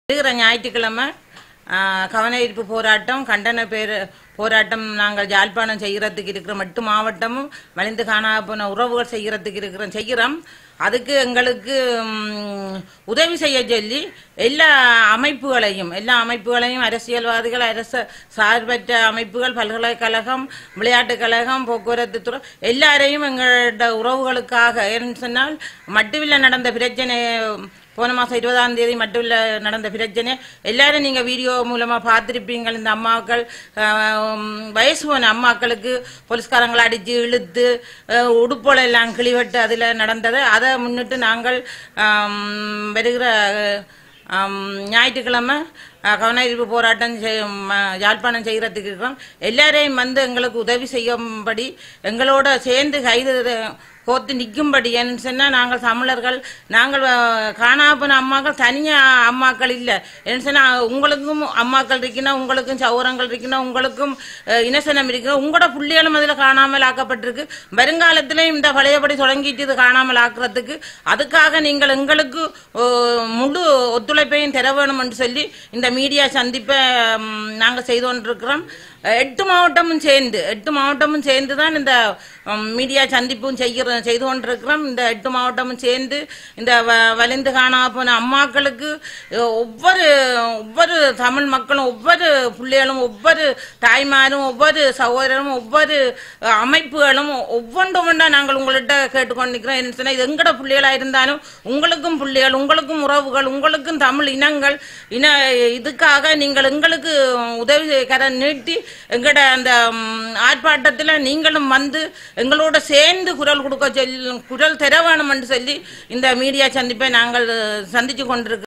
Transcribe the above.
வருகிற ஞாயிற்றுக்கிழமை ஆஹ், கவன ஈர்ப்பு போராட்டம் கண்டன பேர் போராட்டம் நாங்கள் யாழ்ப்பாணம் செய்கிறதுக்கு இருக்கிறோம் எட்டு மாவட்டமும் வலிந்து காணாம போன உறவுகள் செய்கிறதுக்கு இருக்கிறோம் செய்கிறோம் அதுக்கு எங்களுக்கு ம், உதவி செய்ய சொல்லி எல்லா அமைப்புகளையும் எல்லா அமைப்புகளையும் அரசியல்வாதிகள் அரசு சார்பற்ற அமைப்புகள் பல்கலைக்கழகம் விளையாட்டுக் கழகம் போக்குவரத்து துறை எல்லாரையும் எங்களோட உறவுகளுக்காக ஏன்னு சொன்னால் மட்டுவில்ல நடந்த பிரச்சனை போன மாசம் இருபதாம் தேதி மட்டும் இல்ல நடந்த பிரச்சனை எல்லாரும் நீங்க வீடியோ மூலமா பார்த்திருப்பீங்க இந்த அம்மாக்கள் ஆஹ், வயசு போன அம்மாக்களுக்கு போலீஸ்காரங்களை அடிச்சு இழுத்து ஆஹ், உடுப்போல எல்லாம் கிளிவட்டு அதுல நடந்தது அதை முன்னிட்டு நாங்கள் ஆம், வருகிற ஆம், ஞாயிற்றுக்கிழமை அஹ், கவன ஈர்ப்பு போராட்டம் செய்- ம- யாழ்ப்பாணம் செய்யறதுக்கு இருக்கிறோம் எல்லாரையும் வந்து எங்களுக்கு உதவி செய்யும்படி எங்களோட சேர்ந்து கைது கோத்து நிற்கும்படி ஏன்னு சொன்னா நாங்கள் தமிழர்கள் நாங்கள் அஹ், காணாம அம்மாக்கள் தனியா அம்மாக்கள் இல்லை ஏன்னு சொன்னா உங்களுக்கும் அம்மாக்கள் இருக்கணும் உங்களுக்கும் சௌரங்கள் இருக்கணும் உங்களுக்கும் அஹ், இனசனம் இருக்கணும் உங்களோட புள்ளிகளும் அதில் காணாமல் ஆக்கப்பட்டிருக்கு வருங்காலத்திலையும் இந்த பழையபடி தொடங்கிட்டு இது காணாமல் ஆக்குறதுக்கு அதுக்காக நீங்கள் எங்களுக்கு அஹ், முழு ஒத்துழைப்பையும் தர வேணும் என்று சொல்லி இந்த மீடியா சந்திப்பை ம், நாங்கள் செய்து கொண்டிருக்கிறோம் எட்டு மாவட்டமும் சேர்ந்து எட்டு மாவட்டமும் சேர்ந்து தான் இந்த ம், மீடியா சந்திப்பும் செய்கிற செய்து கொண்டிருக்கிறோம் இந்த எட்டு மாவட்டமும் சேர்ந்து இந்த வ- வலிந்து காணா போன அம்மாக்களுக்கு அஹ், ஒவ்வொரு ஒவ்வொரு தமிழ் மக்களும் ஒவ்வொரு பிள்ளைகளும் ஒவ்வொரு தாய்மாரும் ஒவ்வொரு சகோதரரும் ஒவ்வொரு அஹ், அமைப்புகளும் ஒவ்வொன்று ஒன்றா நாங்கள் உங்கள்கிட்ட கேட்டுக்கொண்டிருக்கிறோம் என்ன சொன்னா, இது எங்கட பிள்ளைகளா இருந்தாலும் உங்களுக்கும் பிள்ளைகள் உங்களுக்கும் உறவுகள் உங்களுக்கும் தமிழ் இனங்கள் இன இதுக்காக நீங்கள் எங்களுக்கு உதவி கர நீட்டி எங்கட அந்த ம், ஆர்ப்பாட்டத்துல நீங்களும் வந்து எங்களோட சேர்ந்து குரல் கொடுக்க சொல்லி குரல் தர வேணும் என்று சொல்லி இந்த மீடியா சந்திப்பை நாங்கள் சந்திச்சு கொண்டிருக்கிறோம்